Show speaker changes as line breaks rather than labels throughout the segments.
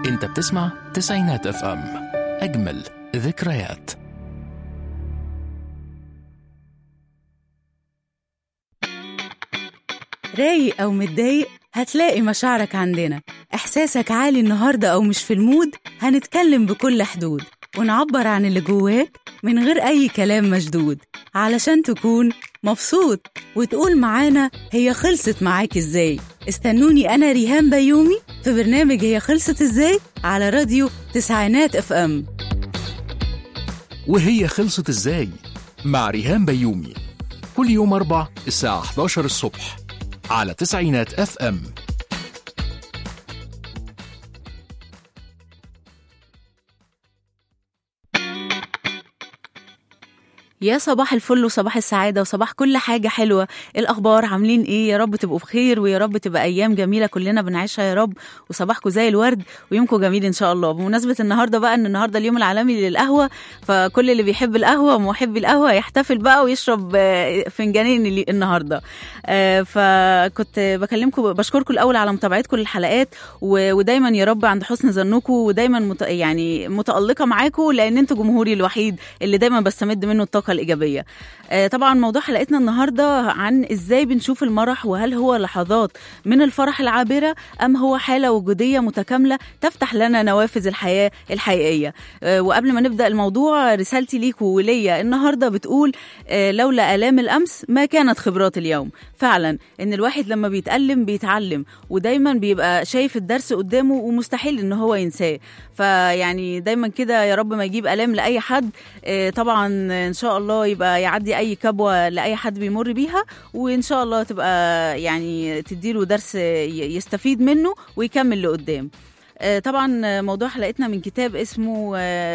انت بتسمع تسعينات اف ام اجمل ذكريات
رايق أو متضايق هتلاقي مشاعرك عندنا إحساسك عالي النهاردة أو مش في المود هنتكلم بكل حدود ونعبر عن اللي جواك من غير أي كلام مشدود علشان تكون مبسوط وتقول معانا هي خلصت معاك إزاي استنوني أنا ريهام بيومي في برنامج هي خلصت إزاي على راديو تسعينات اف ام
وهي خلصت ازاي مع ريهام بيومي كل يوم أربع الساعة 11 الصبح على تسعينات اف ام
يا صباح الفل وصباح السعادة وصباح كل حاجة حلوة إيه الأخبار عاملين إيه يا رب تبقوا بخير ويا رب تبقى أيام جميلة كلنا بنعيشها يا رب وصباحكم زي الورد ويومكم جميل إن شاء الله بمناسبة النهاردة بقى إن النهاردة اليوم العالمي للقهوة فكل اللي بيحب القهوة ومحبي القهوة يحتفل بقى ويشرب آه، فنجانين اللي- النهاردة آه، فكنت بكلمكم بشكركم الأول على متابعتكم للحلقات و- ودايما يا رب عند حسن ظنكم ودايما مت... يعني متألقة معاكم لأن انتوا جمهوري الوحيد اللي دايما بستمد منه الطاقة الإيجابية آه، طبعا موضوع حلقتنا النهارده عن ازاي بنشوف المرح وهل هو لحظات من الفرح العابره ام هو حاله وجوديه متكامله تفتح لنا نوافذ الحياه الحقيقيه آه، وقبل ما نبدا الموضوع رسالتي ليكم وليا النهارده بتقول آه، لولا الام الامس ما كانت خبرات اليوم فعلا ان الواحد لما بيتالم بيتعلم ودايما بيبقى شايف الدرس قدامه ومستحيل ان هو ينساه فيعني دايما كده يا رب ما يجيب الام لاي حد آه، طبعا ان شاء الله يبقى يعدي اي كبوه لاي حد بيمر بيها وان شاء الله تبقى يعني تديله درس ي- يستفيد منه ويكمل لقدام آه، طبعا آه، موضوع حلقتنا من كتاب اسمه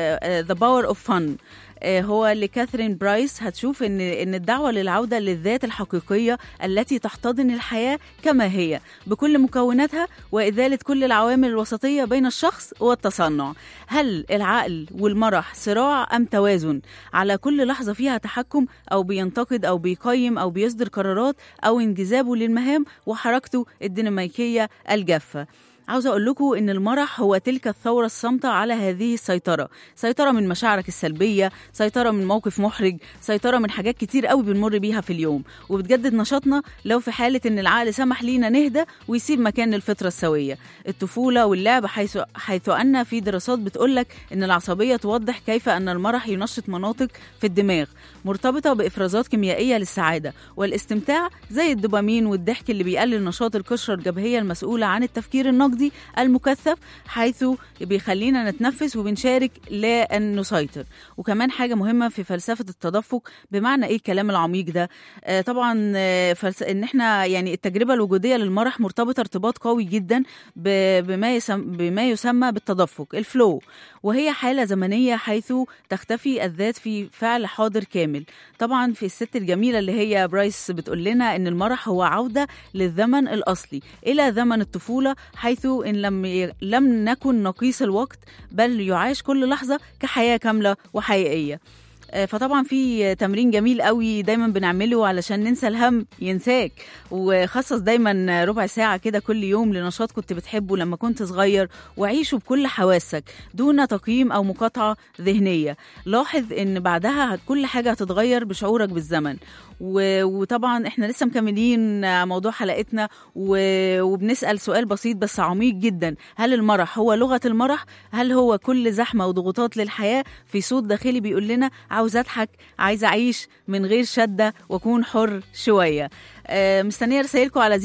ذا باور اوف فن هو لكاثرين برايس هتشوف ان ان الدعوه للعوده للذات الحقيقيه التي تحتضن الحياه كما هي بكل مكوناتها وازاله كل العوامل الوسطيه بين الشخص والتصنع هل العقل والمرح صراع ام توازن على كل لحظه فيها تحكم او بينتقد او بيقيم او بيصدر قرارات او انجذابه للمهام وحركته الديناميكيه الجافه عاوزة أقول لكم إن المرح هو تلك الثورة الصامتة على هذه السيطرة سيطرة من مشاعرك السلبية سيطرة من موقف محرج سيطرة من حاجات كتير قوي بنمر بيها في اليوم وبتجدد نشاطنا لو في حالة إن العقل سمح لينا نهدى ويسيب مكان للفطرة السوية الطفولة واللعب حيث, حيث أن في دراسات بتقولك إن العصبية توضح كيف أن المرح ينشط مناطق في الدماغ مرتبطة بإفرازات كيميائية للسعادة والاستمتاع زي الدوبامين والضحك اللي بيقلل نشاط القشرة الجبهية المسؤولة عن التفكير النقدي المكثف حيث بيخلينا نتنفس وبنشارك لا أن نسيطر وكمان حاجة مهمة في فلسفة التدفق بمعنى إيه الكلام العميق ده آه طبعا آه فلس... إن إحنا يعني التجربة الوجودية للمرح مرتبطة ارتباط قوي جدا ب... بما, يسم... بما يسمى بالتدفق الفلو وهي حالة زمنية حيث تختفي الذات في فعل حاضر كامل طبعا في الست الجميلة اللي هي برايس بتقول لنا إن المرح هو عودة للزمن الأصلي إلى زمن الطفولة حيث إن لم ي... لم نكن نقيس الوقت بل يعاش كل لحظة كحياة كاملة وحقيقية آه، فطبعا في تمرين جميل قوي دايما بنعمله علشان ننسى الهم ينساك وخصص دايما ربع ساعة كده كل يوم لنشاط كنت بتحبه لما كنت صغير وعيشه بكل حواسك دون تقييم أو مقاطعة ذهنية لاحظ ان بعدها كل حاجة هتتغير بشعورك بالزمن و- وطبعا احنا لسه مكملين موضوع حلقتنا و- وبنسأل سؤال بسيط بس عميق جدا هل المرح هو لغة المرح هل هو كل زحمة وضغوطات للحياة في صوت داخلي بيقول لنا عاوز اضحك عايز اعيش من غير شدة واكون حر شوية آه، مستنيه رسائلكم على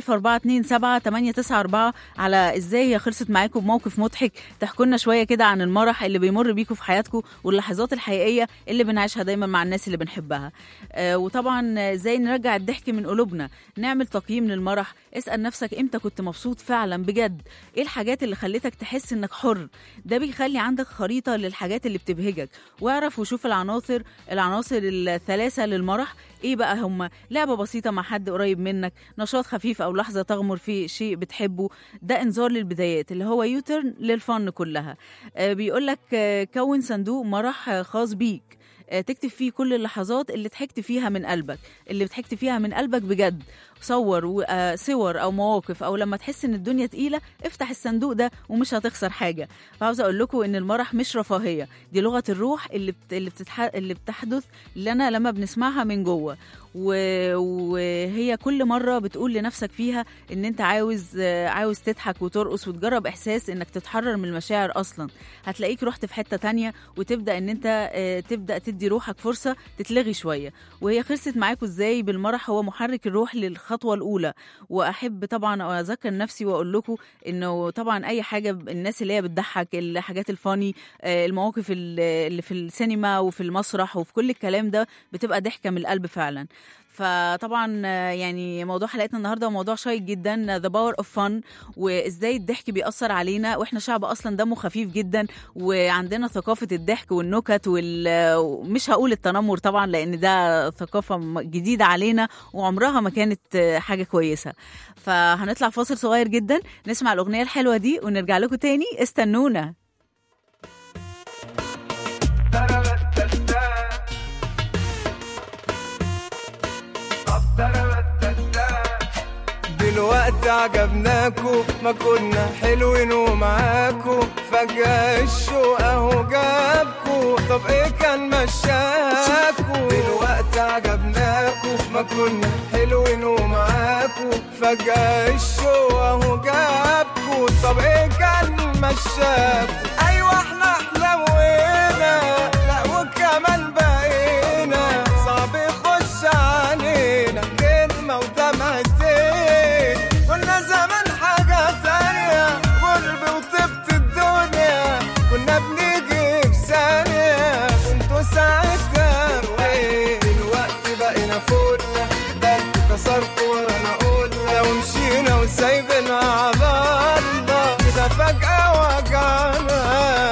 01427 على ازاي هي خلصت معاكم بموقف مضحك تحكوا لنا شويه كده عن المرح اللي بيمر بيكم في حياتكم واللحظات الحقيقيه اللي بنعيشها دايما مع الناس اللي بنحبها آه، وطبعا آه، ازاي نرجع الضحك من قلوبنا نعمل تقييم للمرح اسال نفسك امتى كنت مبسوط فعلا بجد ايه الحاجات اللي خلتك تحس انك حر ده بيخلي عندك خريطه للحاجات اللي بتبهجك واعرف وشوف العناصر العناصر الثلاثه للمرح ايه بقى هم لعبه بسيطه مع حد قريب منك نشاط خفيف او لحظه تغمر في شيء بتحبه ده انذار للبدايات اللي هو يوترن للفن كلها آه بيقول لك آه كون صندوق مرح آه، خاص بيك آه، تكتب فيه كل اللحظات اللي ضحكت فيها من قلبك اللي ضحكت فيها من قلبك بجد صور و- آه، صور او مواقف او لما تحس ان الدنيا تقيله افتح الصندوق ده ومش هتخسر حاجه فعاوزه اقول لكم ان المرح مش رفاهيه دي لغه الروح اللي بت... اللي, بتتح... اللي بتحدث لنا لما بنسمعها من جوه و... وهي كل مره بتقول لنفسك فيها ان انت عاوز آه، عاوز تضحك وترقص وتجرب احساس انك تتحرر من المشاعر اصلا هتلاقيك رحت في حته تانية وتبدا ان انت آه، تبدا تدي روحك فرصه تتلغي شويه وهي خلصت معاكم ازاي بالمرح هو محرك الروح للخطوه الاولى واحب طبعا اذكر نفسي واقول لكم انه طبعا اي حاجه ب- الناس اللي هي بتضحك الحاجات الفاني آه، المواقف ال- اللي في السينما وفي المسرح وفي كل الكلام ده بتبقى ضحكه من القلب فعلا فطبعا آه، يعني موضوع حلقتنا النهارده موضوع شيق جدا ذا باور اوف فن وازاي الضحك بيأثر علينا واحنا شعب اصلا دمه خفيف جدا وعندنا ثقافه الضحك والنكت وال- ومش هقول التنمر طبعا لان ده ثقافه م- جديده علينا وعمرها ما كانت آه، حاجه كويسه فهنطلع فاصل صغير جدا نسمع الاغنيه الحلوه دي ونرجع لكم تاني استنونا
دلوقتي عجبناكو ما كنا حلوين ومعاكو فجأة الشوق اهو جابكو طب ايه كان مشاكو دلوقتي عجبناكو ما كنا حلوين ومعاكو فجأة الشوق اهو جابكو طب ايه كان مشاكو ايوه احنا حلوينا لا وكمان بقينا صعب يخش علينا كلمة ودمعتين كنا زمان حاجة تانية قلب وطبت الدنيا كنا بنيجي في ثانية كنتوا ساعتها فين دلوقتي بقينا فوقنا ده انتوا كسرتوا ورانا قلنا ومشينا وسايبنا على الله كده فجأة وجعنا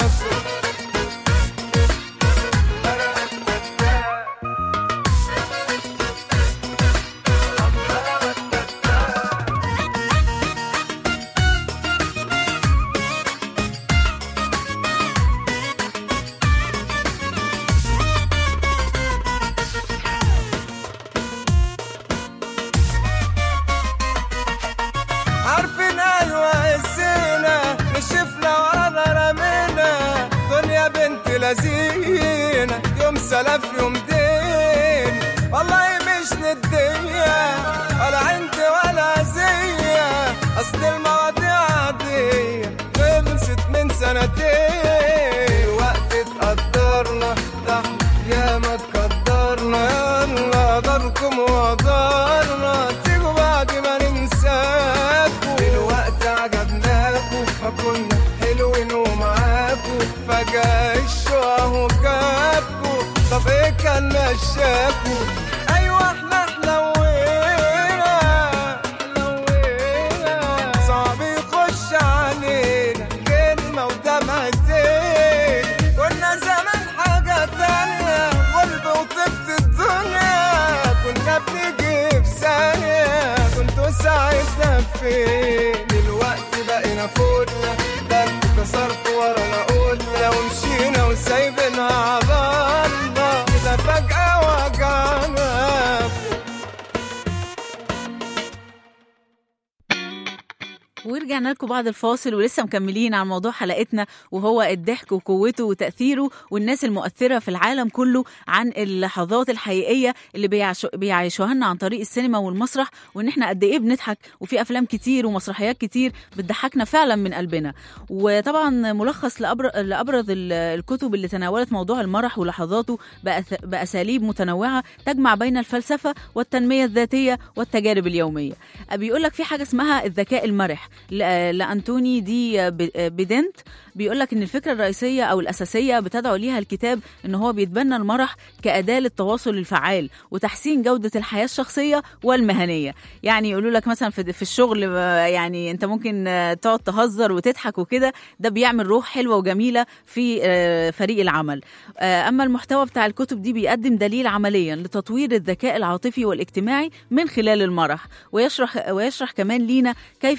عارفين ايوه قسينا نشفنا ورانا رمينا دنيا بنت لذينة يوم سلف يوم دين والله مش ندية ولا عندي ولا زية اصل المواضيع عادية خلصت من سنتين وقت اتقدرنا ده يا ما تقدرنا يلا داركم وقدرنا تيجوا بعد ما ننساكوا دلوقتي عجبناكوا ما كنا حلوين ومعاكوا فجأة الشوق اهو جابكوا طب ايه كان مشاكوا ايوه احنا حلوينا حلوينا صعب يخش علينا كلمة ودمعتين كنا زمان حاجة تانية قلب وطبت الدنيا كنا بنيجي في ثانية كنتوا ساعتها فين دلوقتي بقينا فوقنا ده انتوا كسرتوا ورانا قلنا ومشينا وسايبنا على الله كده فجأة وجعنا
ورجعنا لكم بعد الفاصل ولسه مكملين عن موضوع حلقتنا وهو الضحك وقوته وتأثيره والناس المؤثرة في العالم كله عن اللحظات الحقيقية اللي بيعش- بيعيشوها لنا عن طريق السينما والمسرح وان احنا قد ايه بنضحك وفي افلام كتير ومسرحيات كتير بتضحكنا فعلا من قلبنا وطبعا ملخص لأبر- لابرز ال- الكتب اللي تناولت موضوع المرح ولحظاته بأث- باساليب متنوعه تجمع بين الفلسفه والتنميه الذاتيه والتجارب اليوميه بيقول لك في حاجه اسمها الذكاء المرح ل- لانتوني دي ب- بدنت بيقول لك ان الفكره الرئيسيه او الاساسيه بتدعو ليها الكتاب ان هو بيتبنى المرح كاداه للتواصل الفعال وتحسين جوده الحياه الشخصيه والمهنيه يعني يقولوا لك مثلا في في الشغل آه، يعني انت ممكن آه، تقعد تهزر وتضحك وكده ده بيعمل روح حلوه وجميله في آه، فريق العمل آه، اما المحتوى بتاع الكتب دي بيقدم دليل عمليا لتطوير الذكاء العاطفي والاجتماعي من خلال المرح ويشرح ويشرح كمان لينا كيف يكون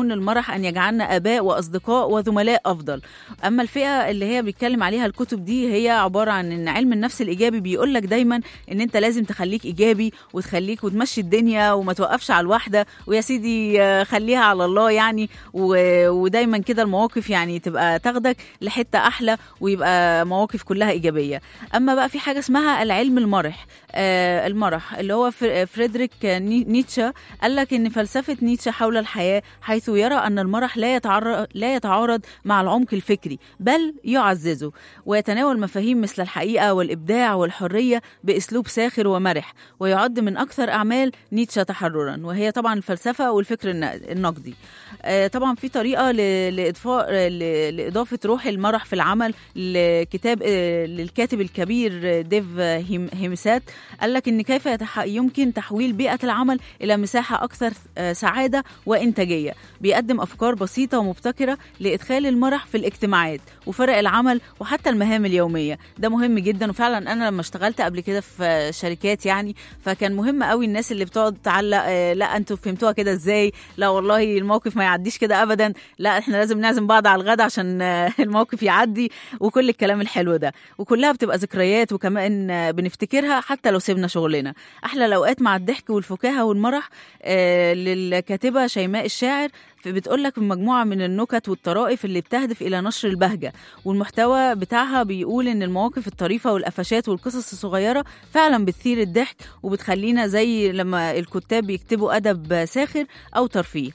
يظن المرح أن يجعلنا آباء وأصدقاء وزملاء أفضل أما الفئة اللي هي بيتكلم عليها الكتب دي هي عبارة عن أن علم النفس الإيجابي بيقول لك دايما أن أنت لازم تخليك إيجابي وتخليك وتمشي الدنيا وما توقفش على الواحدة ويا سيدي آه، خليها على الله يعني و- ودايما كده المواقف يعني تبقى تاخدك لحتة أحلى ويبقى مواقف كلها إيجابية أما بقى في حاجة اسمها العلم المرح آه المرح اللي هو فر- فريدريك ني- نيتشه قال لك ان فلسفه نيتشه حول الحياه حيث يرى ان المرح لا يتعرض لا يتعارض مع العمق الفكري بل يعززه ويتناول مفاهيم مثل الحقيقه والابداع والحريه باسلوب ساخر ومرح ويعد من اكثر اعمال نيتشه تحررا وهي طبعا الفلسفه والفكر الن- النقدي آه، طبعا في طريقه ل- لاضفاء ل- لاضافه روح المرح في العمل لكتاب آه، للكاتب الكبير آه، ديف هيم- هيمسات قال لك ان كيف يتح... يمكن تحويل بيئه العمل الى مساحه اكثر آه، سعاده وانتاجيه بيقدم افكار بسيطه ومبتكره لادخال المرح في الاجتماعات وفرق العمل وحتى المهام اليوميه ده مهم جدا وفعلا انا لما اشتغلت قبل كده في آه، شركات يعني فكان مهم قوي الناس اللي بتقعد تعلق آه، لا انتوا فهمتوها كده ازاي لا والله الموقف ما يعديش كده ابدا لا احنا لازم نعزم بعض على الغدا عشان آه، الموقف يعدي وكل الكلام الحلو ده وكلها بتبقى ذكريات وكمان آه، بنفتكرها حتى لو سيبنا شغلنا احلى الاوقات مع الضحك والفكاهه والمرح آه، للكاتبه شيماء الشاعر بتقول لك مجموعه من النكت والطرائف اللي بتهدف الى نشر البهجه والمحتوى بتاعها بيقول ان المواقف الطريفه والقفشات والقصص الصغيره فعلا بتثير الضحك وبتخلينا زي لما الكتاب بيكتبوا ادب ساخر او ترفيه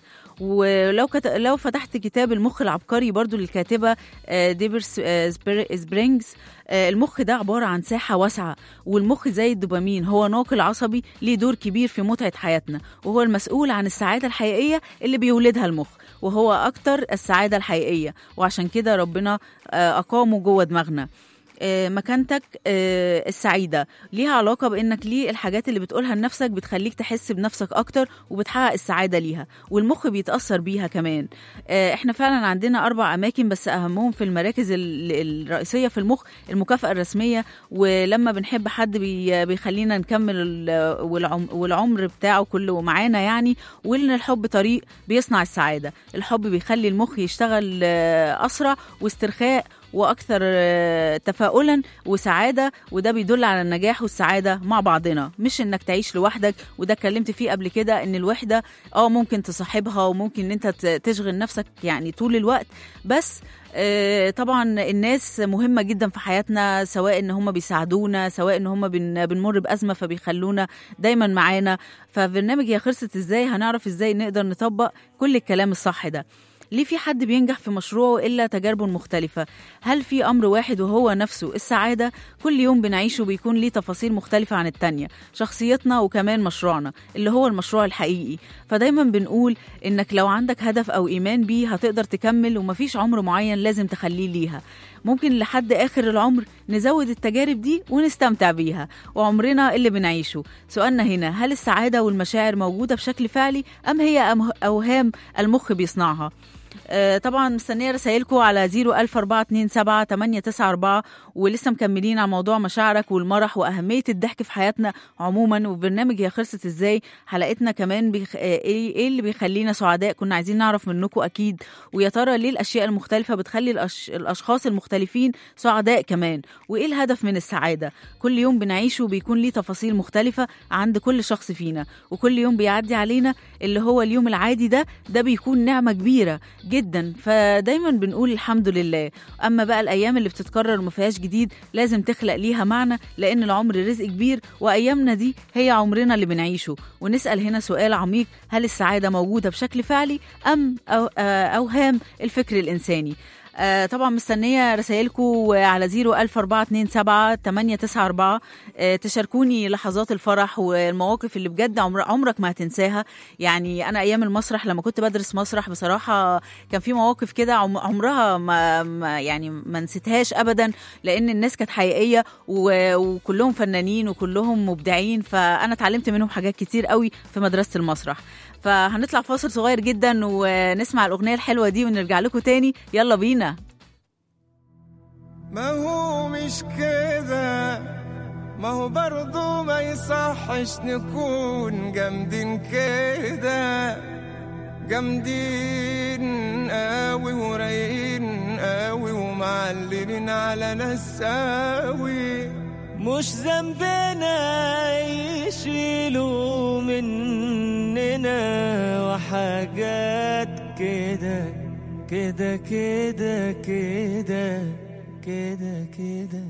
ولو كت... لو فتحت كتاب المخ العبقري برضو للكاتبه آه، ديبر س- آه، سبر- سبرينجز آه، المخ ده عباره عن ساحه واسعه والمخ زي الدوبامين هو ناقل عصبي ليه دور كبير في متعه حياتنا وهو المسؤول عن السعاده الحقيقيه اللي بيولدها المخ وهو اكتر السعاده الحقيقيه وعشان كده ربنا آه، اقامه جوه دماغنا آه، مكانتك آه، السعيده ليها علاقه بانك ليه الحاجات اللي بتقولها لنفسك بتخليك تحس بنفسك اكتر وبتحقق السعاده ليها والمخ بيتاثر بيها كمان آه، احنا فعلا عندنا اربع اماكن بس اهمهم في المراكز ال- الرئيسيه في المخ المكافاه الرسميه ولما بنحب حد بي- بيخلينا نكمل ال- والعم- والعمر بتاعه كله معانا يعني وان الحب طريق بيصنع السعاده الحب بيخلي المخ يشتغل آه، اسرع واسترخاء واكثر آه، تفاؤلا وسعاده وده بيدل على النجاح والسعاده مع بعضنا مش انك تعيش لوحدك وده اتكلمت فيه قبل كده ان الوحده اه ممكن تصاحبها وممكن ان انت ت- تشغل نفسك يعني طول الوقت بس آه، طبعا الناس مهمه جدا في حياتنا سواء ان هم بيساعدونا سواء ان هم بن بنمر بازمه فبيخلونا دايما معانا فبرنامج هي خلصت ازاي هنعرف ازاي نقدر نطبق كل الكلام الصح ده ليه في حد بينجح في مشروعه إلا تجاربه المختلفة؟ هل في أمر واحد وهو نفسه السعادة؟ كل يوم بنعيشه بيكون ليه تفاصيل مختلفة عن التانية شخصيتنا وكمان مشروعنا اللي هو المشروع الحقيقي فدايما بنقول إنك لو عندك هدف أو إيمان بيه هتقدر تكمل ومفيش عمر معين لازم تخليه ليها ممكن لحد آخر العمر نزود التجارب دي ونستمتع بيها وعمرنا اللي بنعيشه سؤالنا هنا هل السعادة والمشاعر موجودة بشكل فعلي أم هي أمه- أوهام المخ بيصنعها؟ آه، طبعا مستنيه رسائلكم على 00427 ولسه مكملين على موضوع مشاعرك والمرح واهميه الضحك في حياتنا عموما وبرنامج هي خلصت ازاي حلقتنا كمان بيخ... آه، ايه إيه اللي بيخلينا سعداء كنا عايزين نعرف منكم اكيد ويا ترى ليه الاشياء المختلفه بتخلي الأش... الاشخاص المختلفين سعداء كمان وايه الهدف من السعاده كل يوم بنعيشه بيكون ليه تفاصيل مختلفه عند كل شخص فينا وكل يوم بيعدي علينا اللي هو اليوم العادي ده ده بيكون نعمه كبيره جدا فدايما بنقول الحمد لله اما بقى الايام اللي بتتكرر وما فيهاش جديد لازم تخلق ليها معنى لان العمر رزق كبير وايامنا دي هي عمرنا اللي بنعيشه ونسال هنا سؤال عميق هل السعاده موجوده بشكل فعلي ام أو آه، اوهام الفكر الانساني آه طبعا مستنيه رسائلكم على 01427 894 آه تشاركوني لحظات الفرح والمواقف اللي بجد عمر عمرك ما هتنساها يعني انا ايام المسرح لما كنت بدرس مسرح بصراحه كان في مواقف كده عم- عمرها ما, ما يعني ما نسيتهاش ابدا لان الناس كانت حقيقيه و- وكلهم فنانين وكلهم مبدعين فانا اتعلمت منهم حاجات كتير قوي في مدرسه المسرح فهنطلع فاصل صغير جدا ونسمع الاغنيه الحلوه دي ونرجع لكم تاني يلا بينا
ما هو مش كده ما هو برضو ما يصحش نكون جامدين كده جامدين قوي ورايقين قوي ومعلمين على نساوي
مش ذنبنا يشيلوا مننا وحاجات كده كده كده كده كده كده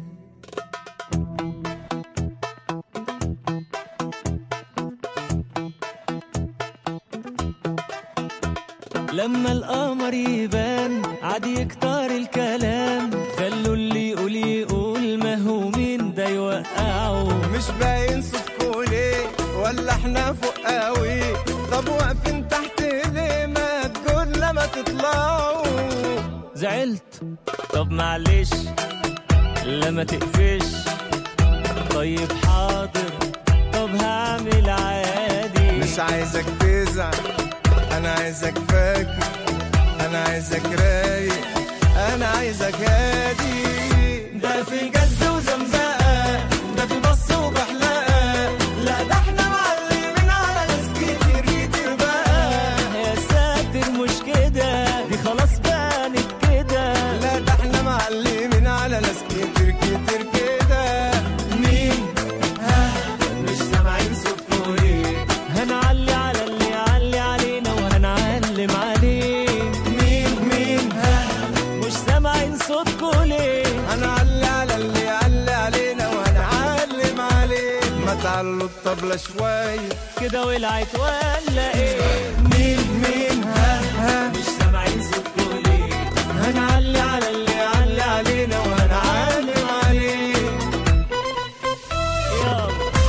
لما القمر يبان عادي يكتر الكلام خلوا اللي يقول يقول ما هو مين ده يوقعه
مش باين صوتكوا ليه ولا احنا فوق قوي طب واقفين تحت ليه ما تقول لما تطلعوا
زعلت طب معلش لما تقفش طيب حاضر طب هعمل عادي
مش عايزك تزعل انا عايزك فاكر انا عايزك رايق انا عايزك هادي ده في جز وزمزقه ده في بص وبحلقه لا ده احنا معلمين على ناس كتير كتير بقى
يا ساتر مش كده دي خلاص بانت كده
لا ده احنا معلمين على ناس كتير كتير كده مين ها مش سامعين صوتكوا ليه
هنعلي على اللي يعلي علينا وهنعلم عليه
مين مين ها
مش سامعين صوتكوا ليه
هنعلي على اللي يعلي علينا وهنعلم عليه ما تعلوا الطبلة شوية
كده ولعت ولا ايه
مين مين ها ها
مش سامعين صوتكوا ليه
هنعلي على اللي يعلي علينا وهنعلم عليه
يلا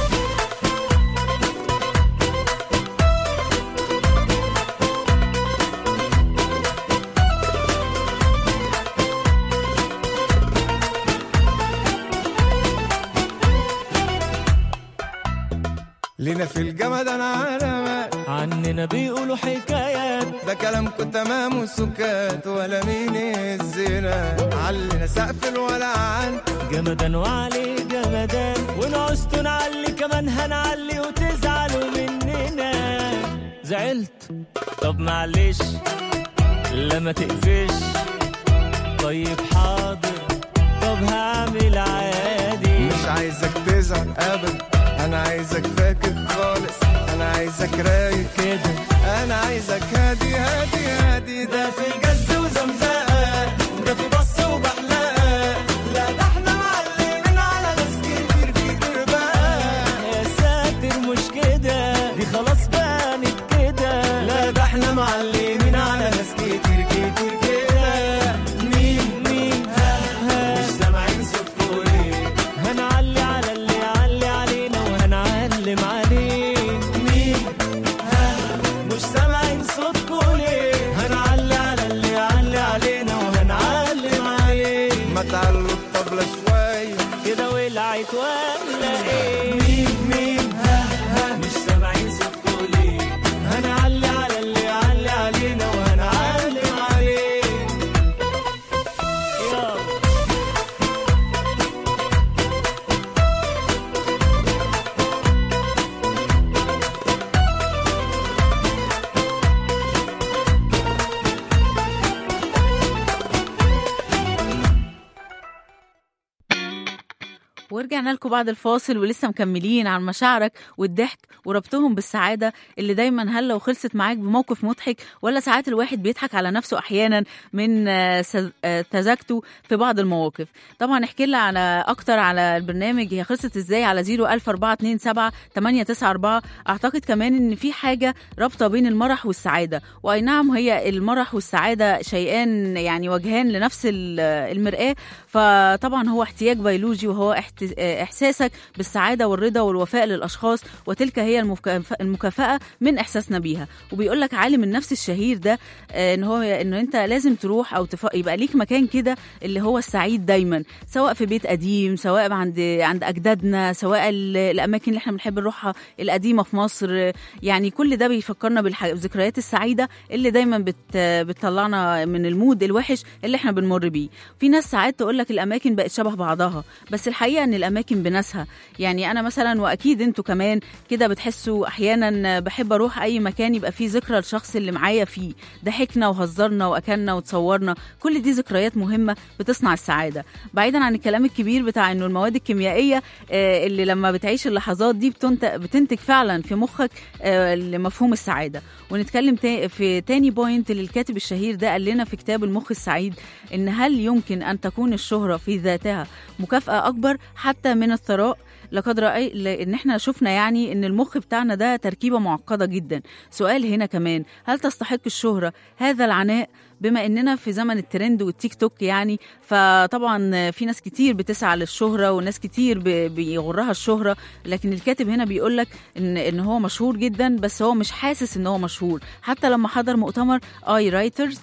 لينا في الجمد انا علامات
عننا بيقولوا حكايات
ده كلامكم تمام وسكات ولا مين الزنا علينا سقف الولعان
جمدان وعليه جمدان ونعوزتوا نعلي كمان هنعلي وتزعلوا مننا زعلت طب معلش لما تقفش طيب حاضر طب هعمل عادي
مش عايزك تزعل ابدا انا عايزك فاكر خالص انا عايزك رايق
كده
انا عايزك هادي هادي هادي ده في جز وزمزقه ده في بص وبحلقه لا ده احنا معلمين على ناس كتير كتير بقى
يا ساتر مش كده دي خلاص بانت كده
لا ده احنا معلمين على ناس كتير كتير كده مين مين ها ها مش سامعين صوتكوا ليه
هنعلي على اللي يعلي علينا وهنعلم عليه
مين ها
مش سامعين صوتكوا ليه
هنعلي على اللي يعلي علينا وهنعلم عليه ما تعلوا الطبلة شوية
كده ولعت ولا ايه
مين مين ها ها
مش سامعين صوتكوا ليه
هنعلي على اللي يعلي علينا وهنعلم عليه
يلا
ورجعنا لكم بعد الفاصل ولسه مكملين عن مشاعرك والضحك وربطهم بالسعادة اللي دايما هلا وخلصت معاك بموقف مضحك ولا ساعات الواحد بيضحك على نفسه أحيانا من آه، سذ- آه، تزاجته في بعض المواقف طبعا احكي لنا على أكتر على البرنامج هي خلصت ازاي على 01427 894 أعتقد كمان إن في حاجة رابطة بين المرح والسعادة وأي نعم هي المرح والسعادة شيئان يعني وجهان لنفس ال- المرآة فطبعا هو احتياج بيولوجي وهو احت- احساسك بالسعاده والرضا والوفاء للاشخاص وتلك هي المكاف- المكافاه من احساسنا بيها وبيقول لك عالم النفس الشهير ده آه، ان هو انه انت لازم تروح او تف... يبقى ليك مكان كده اللي هو السعيد دايما سواء في بيت قديم سواء عند عند اجدادنا سواء ال- الاماكن اللي احنا بنحب نروحها القديمه في مصر آه، يعني كل ده بيفكرنا بالح- بالذكريات السعيده اللي دايما بت... بتطلعنا من المود الوحش اللي احنا بنمر بيه في ناس ساعات تقول لك الاماكن بقت شبه بعضها بس الحقيقه ان الاماكن بناسها يعني انا مثلا واكيد انتوا كمان كده بتحسوا احيانا بحب اروح اي مكان يبقى فيه ذكرى للشخص اللي معايا فيه ضحكنا وهزرنا واكلنا وتصورنا كل دي ذكريات مهمه بتصنع السعاده بعيدا عن الكلام الكبير بتاع انه المواد الكيميائيه آه، اللي لما بتعيش اللحظات دي بتنت- بتنتج فعلا في مخك آه، لمفهوم السعاده ونتكلم تا- في تاني بوينت للكاتب الشهير ده قال لنا في كتاب المخ السعيد ان هل يمكن ان تكون الشهره في ذاتها مكافاه اكبر حتى من الثراء لقد رأي لان احنا شفنا يعني ان المخ بتاعنا ده تركيبه معقده جدا سؤال هنا كمان هل تستحق الشهره هذا العناء بما اننا في زمن الترند والتيك توك يعني فطبعا في ناس كتير بتسعى للشهره وناس كتير ب- بيغرها الشهره لكن الكاتب هنا بيقول لك ان ان هو مشهور جدا بس هو مش حاسس ان هو مشهور حتى لما حضر مؤتمر اي رايترز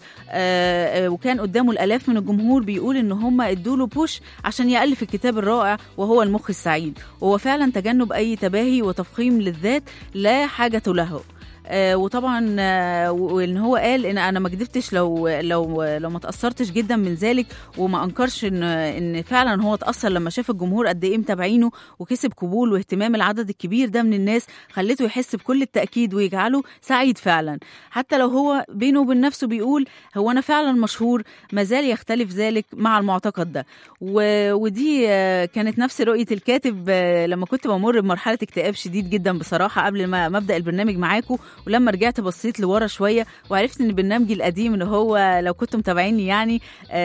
وكان قدامه الالاف من الجمهور بيقول ان هم ادوا له بوش عشان يالف الكتاب الرائع وهو المخ السعيد وهو فعلا تجنب اي تباهي وتفخيم للذات لا حاجه له آه وطبعا آه وان هو قال ان انا ما كدبتش لو لو لو ما تاثرتش جدا من ذلك وما انكرش ان ان فعلا هو اتاثر لما شاف الجمهور قد ايه متابعينه وكسب قبول واهتمام العدد الكبير ده من الناس خلته يحس بكل التاكيد ويجعله سعيد فعلا حتى لو هو بينه وبين نفسه بيقول هو انا فعلا مشهور ما زال يختلف ذلك مع المعتقد ده و... ودي آه، كانت نفس رؤيه الكاتب آه، لما كنت بمر بمرحله اكتئاب شديد جدا بصراحه قبل ما ما ابدا البرنامج معاكم ولما رجعت بصيت لورا شويه وعرفت ان برنامجي القديم اللي هو لو كنتم متابعيني يعني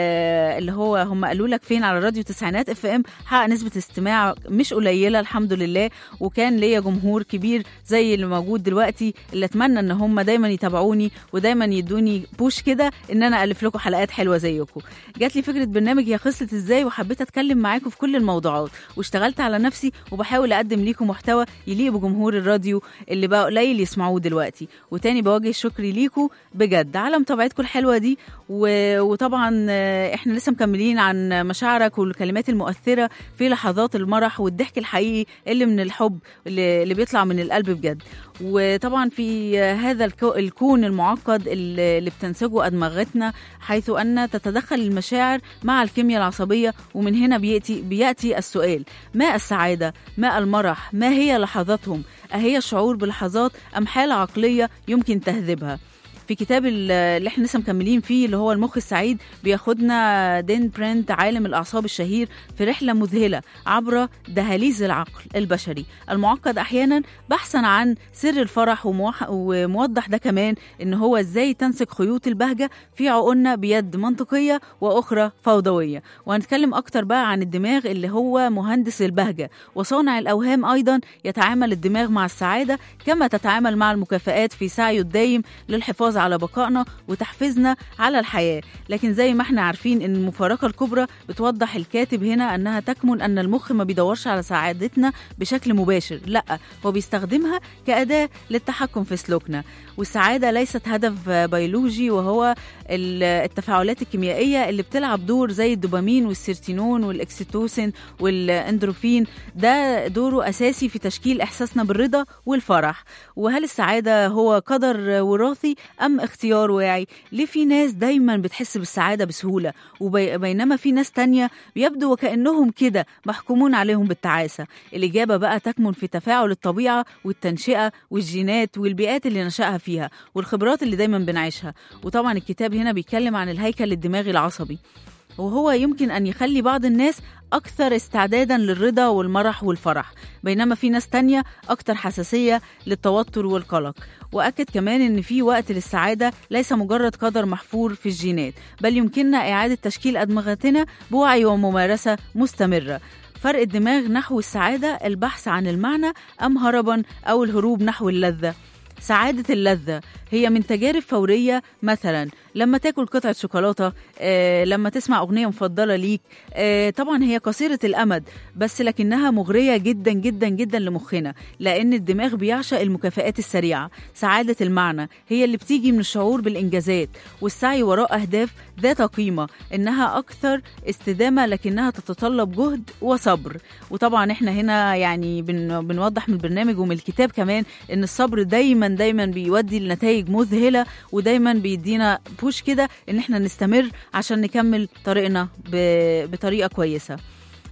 آه اللي هو هم قالوا لك فين على راديو تسعينات اف ام حقق نسبه استماع مش قليله الحمد لله وكان ليا جمهور كبير زي اللي موجود دلوقتي اللي اتمنى ان هم دايما يتابعوني ودايما يدوني بوش كده ان انا الف لكم حلقات حلوه زيكم جات لي فكره برنامج هي خلصت ازاي وحبيت اتكلم معاكم في كل الموضوعات واشتغلت على نفسي وبحاول اقدم ليكم محتوى يليق بجمهور الراديو اللي بقى قليل يسمعوه دلوقتي وتاني بوجه شكري ليكم بجد على متابعتكم الحلوه دي و... وطبعا آه، احنا لسه مكملين عن مشاعرك والكلمات المؤثره في لحظات المرح والضحك الحقيقي اللي من الحب اللي, اللي بيطلع من القلب بجد وطبعا في هذا الكو- الكون المعقد اللي اللي بتنسجه أدمغتنا حيث أن تتدخل المشاعر مع الكيمياء العصبية ومن هنا بيأتي, بيأتي السؤال ما السعادة؟ ما المرح؟ ما هي لحظاتهم؟ أهي الشعور بلحظات أم حالة عقلية يمكن تهذيبها؟ في كتاب ال- اللي احنا لسه مكملين فيه اللي هو المخ السعيد بياخدنا دين برنت عالم الاعصاب الشهير في رحله مذهله عبر دهاليز العقل البشري المعقد احيانا بحثا عن سر الفرح وموح- وموضح ده كمان ان هو ازاي تنسج خيوط البهجه في عقولنا بيد منطقيه واخرى فوضويه وهنتكلم اكتر بقى عن الدماغ اللي هو مهندس البهجه وصانع الاوهام ايضا يتعامل الدماغ مع السعاده كما تتعامل مع المكافآت في سعيه الدايم للحفاظ على بقائنا وتحفيزنا على الحياه لكن زي ما احنا عارفين ان المفارقه الكبرى بتوضح الكاتب هنا انها تكمن ان المخ ما بيدورش على سعادتنا بشكل مباشر لا هو بيستخدمها كاداه للتحكم في سلوكنا والسعاده ليست هدف بيولوجي وهو ال- التفاعلات الكيميائيه اللي بتلعب دور زي الدوبامين والسيرتينون والاكسيتوسين والاندروفين ده دوره اساسي في تشكيل احساسنا بالرضا والفرح وهل السعاده هو قدر وراثي ام اختيار واعي ليه في ناس دايما بتحس بالسعاده بسهوله وبينما في ناس تانية بيبدو وكانهم كده محكومون عليهم بالتعاسه الاجابه بقى تكمن في تفاعل الطبيعه والتنشئه والجينات والبيئات اللي نشأها فيها والخبرات اللي دايما بنعيشها وطبعا الكتاب هنا بيتكلم عن الهيكل الدماغي العصبي وهو يمكن أن يخلي بعض الناس أكثر استعدادا للرضا والمرح والفرح بينما في ناس تانية أكثر حساسية للتوتر والقلق وأكد كمان أن في وقت للسعادة ليس مجرد قدر محفور في الجينات بل يمكننا إعادة تشكيل أدمغتنا بوعي وممارسة مستمرة فرق الدماغ نحو السعادة البحث عن المعنى أم هربا أو الهروب نحو اللذة سعادة اللذة هي من تجارب فورية مثلا لما تاكل قطعة شوكولاتة آه، لما تسمع أغنية مفضلة ليك آه، طبعا هي قصيرة الأمد بس لكنها مغرية جدا جدا جدا لمخنا لأن الدماغ بيعشق المكافآت السريعة سعادة المعنى هي اللي بتيجي من الشعور بالإنجازات والسعي وراء أهداف ذات قيمة إنها أكثر استدامة لكنها تتطلب جهد وصبر وطبعا إحنا هنا يعني بن بنوضح من البرنامج ومن الكتاب كمان إن الصبر دايما دايما بيودي لنتائج مذهلة ودايما بيدينا بوش كده إن إحنا نستمر عشان نكمل طريقنا ب- بطريقة كويسة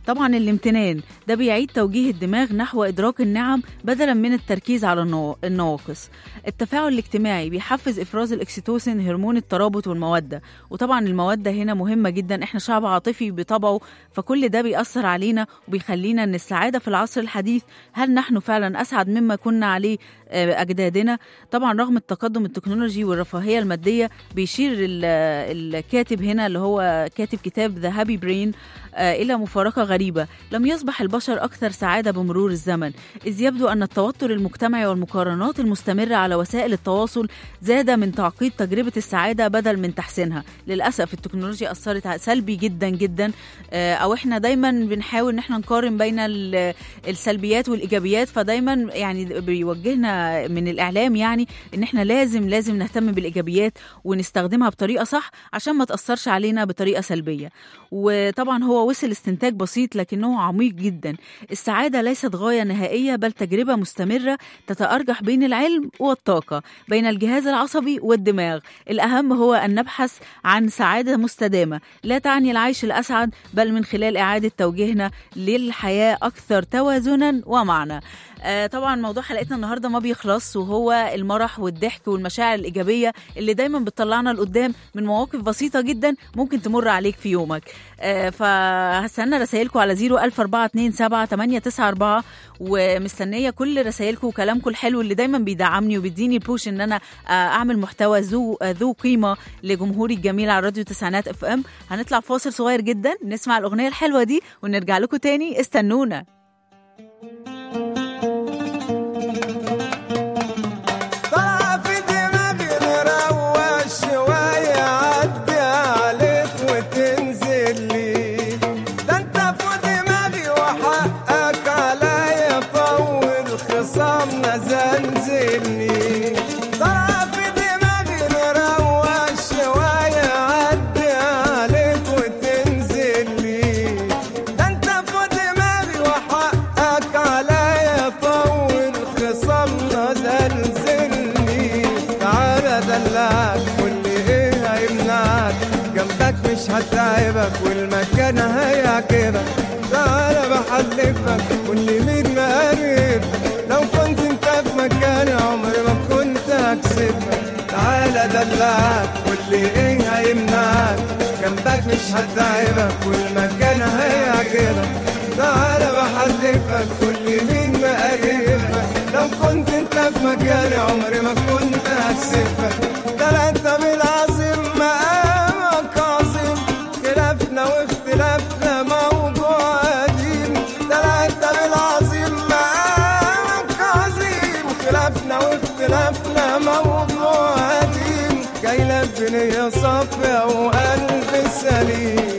طبعا الامتنان ده بيعيد توجيه الدماغ نحو إدراك النعم بدلا من التركيز على النوا- النواقص التفاعل الاجتماعي بيحفز إفراز الأكسيتوسين هرمون الترابط والمودة وطبعا المودة هنا مهمة جدا احنا شعب عاطفي بطبعه فكل ده بيأثر علينا وبيخلينا ان السعادة في العصر الحديث هل نحن فعلا أسعد مما كنا عليه آه، أجدادنا طبعا رغم التقدم التكنولوجي والرفاهية المادية بيشير ال- الكاتب هنا اللي هو كاتب كتاب ذا هابي برين إلى مفارقة غريبة لم يصبح البشر أكثر سعادة بمرور الزمن إذ يبدو أن التوتر المجتمعي والمقارنات المستمرة على وسائل التواصل زاد من تعقيد تجربة السعادة بدل من تحسينها للأسف التكنولوجيا أثرت ع- سلبي جدا جدا آه، أو إحنا دايما بنحاول إن إحنا نقارن بين ال- السلبيات والإيجابيات فدايما يعني بيوجهنا من الإعلام يعني إن إحنا لازم لازم نهتم بالإيجابيات ونستخدمها بطريقة صح عشان ما تأثرش علينا بطريقة سلبية وطبعا هو وصل استنتاج بسيط لكنه عميق جدا السعادة ليست غاية نهائية بل تجربة مستمرة تتأرجح بين العلم والطاقة بين الجهاز العصبي والدماغ الأهم هو أن نبحث عن سعادة مستدامة لا تعني العيش الأسعد بل من خلال إعادة توجيهنا للحياة أكثر توازنا ومعنى آه طبعا موضوع حلقتنا النهارده ما بيخلص وهو المرح والضحك والمشاعر الايجابيه اللي دايما بتطلعنا لقدام من مواقف بسيطه جدا ممكن تمر عليك في يومك آه فهستنى رسائلكم على 01427 ومستنيه كل رسائلكم وكلامكم الحلو اللي دايما بيدعمني وبيديني البوش ان انا آه اعمل محتوى ذو آه ذو قيمه لجمهوري الجميل على راديو تسعينات اف ام هنطلع فاصل صغير جدا نسمع الاغنيه الحلوه دي ونرجع لكم تاني استنونا
طلع في دماغي نروق شوية عدي عليك وتنزل لي ده انت في دماغي وحقك عليا طول خصامنا زنزلني طلع في دماغي نروق شوية عدي عليك وتنزل لي ده انت في دماغي وحقك عليا طول خصامنا زلزلني تعالى دلعك واللي ايه هيمنعك جنبك مش هتعبك والمكان هيعجبك تعالى بحلفك واللي مين مقرب لو كنت انت في مكاني عمري ما كنت هكسبك تعالى دلعك واللي ايه هيمنعك جنبك مش هتعبك والمكان هيعجبك تعالى بحلفك كل مين مقربك لو كنت انت في مكاني عمري ما كنت هكسفك ده انت بالعظيم مقامك عظيم خلافنا واختلافنا موضوع قديم ده انت بالعظيم مقامك عظيم خلافنا واختلافنا موضوع قديم جاي لك بنية صافية وقلب سليم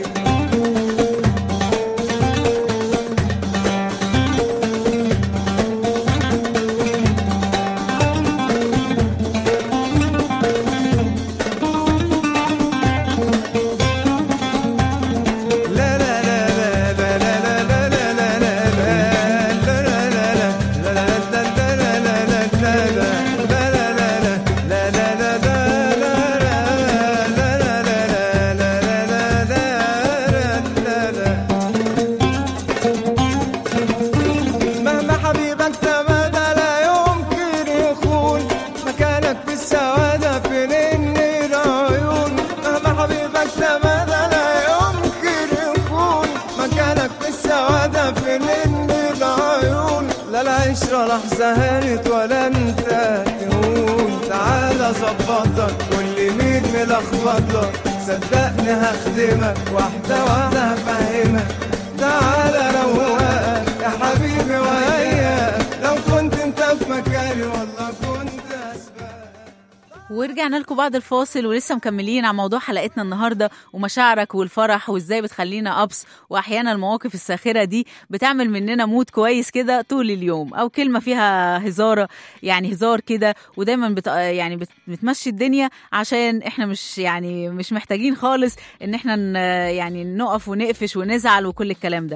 مهما حبيبك تمادى لا يمكن يخون مكانك في السعادة في نن العيون مهما حبيبك تمادى لا يمكن يخون مكانك في السعادة في نن العيون لا العشرة لحظة هانت ولا انت تهون تعالى ظبطك واللي مين ملخبطك صدقني هخدمك واحدة واحدة هفهمك تعالى روقك يا حبيبي وياك لو كنت انت في مكاني والله كنت اسبقك
ورجعنا لكم بعد الفاصل ولسه مكملين على موضوع حلقتنا النهارده ومشاعرك والفرح وازاي بتخلينا ابس واحيانا المواقف الساخره دي بتعمل مننا مود كويس كده طول اليوم او كلمه فيها هزاره يعني هزار كده ودايما بت يعني بت بتمشي الدنيا عشان احنا مش يعني مش محتاجين خالص ان احنا ن- يعني نقف ونقفش ونزعل وكل الكلام ده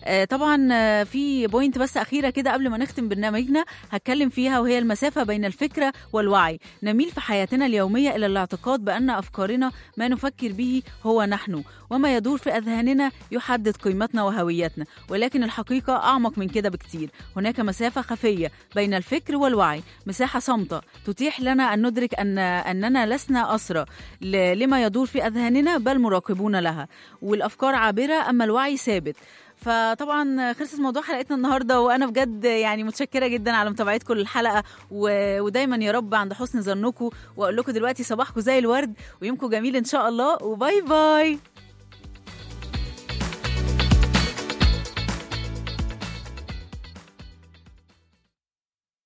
آه، طبعا آه، في بوينت بس اخيره كده قبل ما نختم برنامجنا هتكلم فيها وهي المسافه بين الفكره والوعي نميل في حياتنا اليوميه الى الاعتقاد بان افكارنا ما نفكر به هو نحن وما يدور في اذهاننا يحدد قيمتنا وهويتنا ولكن الحقيقه اعمق من كده بكتير هناك مسافه خفيه بين الفكر والوعي مساحه صامته تتيح لنا ان ندرك ان اننا لسنا اسرى ل- لما يدور في اذهاننا بل مراقبون لها والافكار عابره اما الوعي ثابت فطبعا خلصت موضوع حلقتنا النهارده وانا بجد يعني متشكره جدا على متابعتكم للحلقه و... ودايما يا رب عند حسن ظنكم واقول لكم دلوقتي صباحكم زي الورد ويومكم جميل ان شاء الله وباي باي